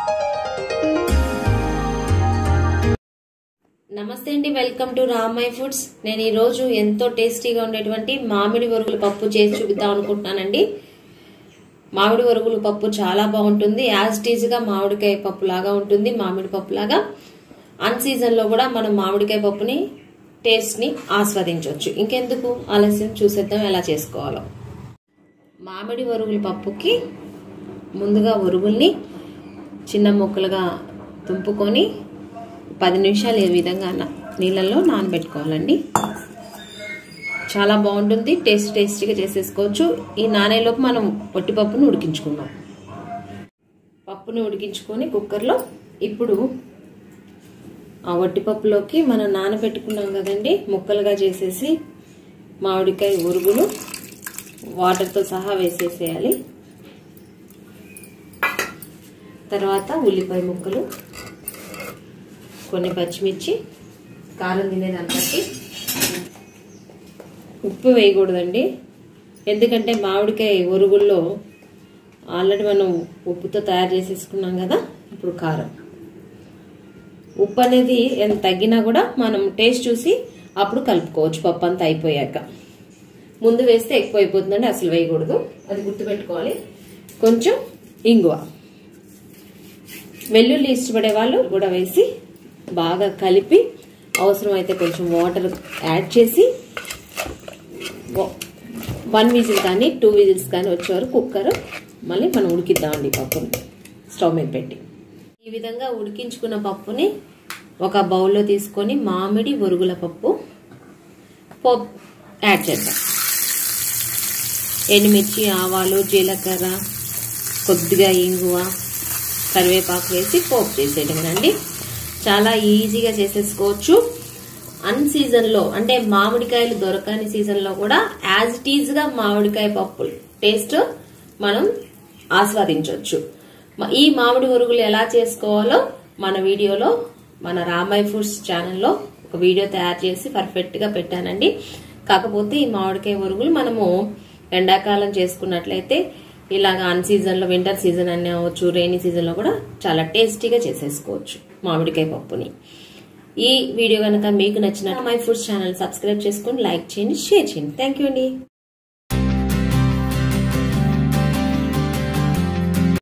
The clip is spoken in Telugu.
నమస్తే అండి వెల్కమ్ టు రామయ్య ఫుడ్స్ నేను ఈరోజు ఎంతో టేస్టీగా ఉండేటువంటి మామిడి వరుగుల పప్పు చేసి చూపిద్దాం అనుకుంటున్నానండి మామిడి వరుగుల పప్పు చాలా బాగుంటుంది యాజ్ టీజ్గా మామిడికాయ పప్పు లాగా ఉంటుంది మామిడి పప్పు లాగా అన్ సీజన్లో కూడా మనం మామిడికాయ పప్పుని టేస్ట్ని ఆస్వాదించవచ్చు ఇంకెందుకు ఆలస్యం చూసేద్దాం ఎలా చేసుకోవాలో మామిడి వరుగుల పప్పుకి ముందుగా వరుగుల్ని చిన్న ముక్కలుగా తుంపుకొని పది నిమిషాలు ఈ విధంగా నీళ్ళల్లో నానబెట్టుకోవాలండి చాలా బాగుంటుంది టేస్ట్ టేస్టీగా చేసేసుకోవచ్చు ఈ నానేలోపు మనం పొట్టిపప్పును ఉడికించుకుందాం పప్పును ఉడికించుకొని కుక్కర్లో ఇప్పుడు ఆ వట్టిపప్పులోకి మనం నానబెట్టుకున్నాం కదండి ముక్కలుగా చేసేసి మామిడికాయ ఉరుగులు వాటర్తో సహా వేసేసేయాలి తర్వాత ఉల్లిపాయ ముక్కలు కొన్ని పచ్చిమిర్చి కారం తినేదాన్ని బట్టి ఉప్పు వేయకూడదండి ఎందుకంటే మామిడికాయ ఒరుగుల్లో ఆల్రెడీ మనం ఉప్పుతో తయారు చేసేసుకున్నాం కదా ఇప్పుడు కారం ఉప్పు అనేది ఎంత తగ్గినా కూడా మనం టేస్ట్ చూసి అప్పుడు కలుపుకోవచ్చు పప్పు అంతా అయిపోయాక ముందు వేస్తే ఎక్కువ అయిపోతుందండి అసలు వేయకూడదు అది గుర్తుపెట్టుకోవాలి కొంచెం ఇంగువ వెల్లుల్లి ఇష్టపడే వాళ్ళు కూడా వేసి బాగా కలిపి అవసరమైతే కొంచెం వాటర్ యాడ్ చేసి వన్ విజిల్ కానీ టూ విజిల్స్ కానీ వచ్చే వరకు కుక్కర్ మళ్ళీ మనం ఉడికిద్దామండి పప్పుని స్టవ్ మీద పెట్టి ఈ విధంగా ఉడికించుకున్న పప్పుని ఒక బౌల్లో తీసుకొని మామిడి ఒరుగుల పప్పు పోప్ యాడ్ చేద్దాం ఎండుమిర్చి ఆవాలు జీలకర్ర కొద్దిగా ఇంగువ కరివేపాకు వేసి పోపు చేసేయడమేనండి చాలా ఈజీగా చేసేసుకోవచ్చు అన్ సీజన్లో అంటే మామిడికాయలు దొరకని సీజన్లో కూడా యాజ్ ఇట్ ఈజ్గా మామిడికాయ పప్పు టేస్ట్ మనం ఆస్వాదించవచ్చు ఈ మామిడి ఉరుగులు ఎలా చేసుకోవాలో మన వీడియోలో మన రామయ్య ఫుడ్స్ ఛానల్లో ఒక వీడియో తయారు చేసి పర్ఫెక్ట్గా పెట్టానండి కాకపోతే ఈ మామిడికాయ ఉరుగులు మనము ఎండాకాలం చేసుకున్నట్లయితే ఇలాగ అన్ సీజన్లో వింటర్ సీజన్ అని అవ్వచ్చు రెయినీ సీజన్లో కూడా చాలా టేస్టీగా చేసేసుకోవచ్చు మామిడికాయ పప్పుని ఈ వీడియో కనుక మీకు నచ్చిన మై ఫుడ్స్ ఛానల్ సబ్స్క్రైబ్ చేసుకొని లైక్ చేయండి షేర్ చేయండి థ్యాంక్ యూ అండి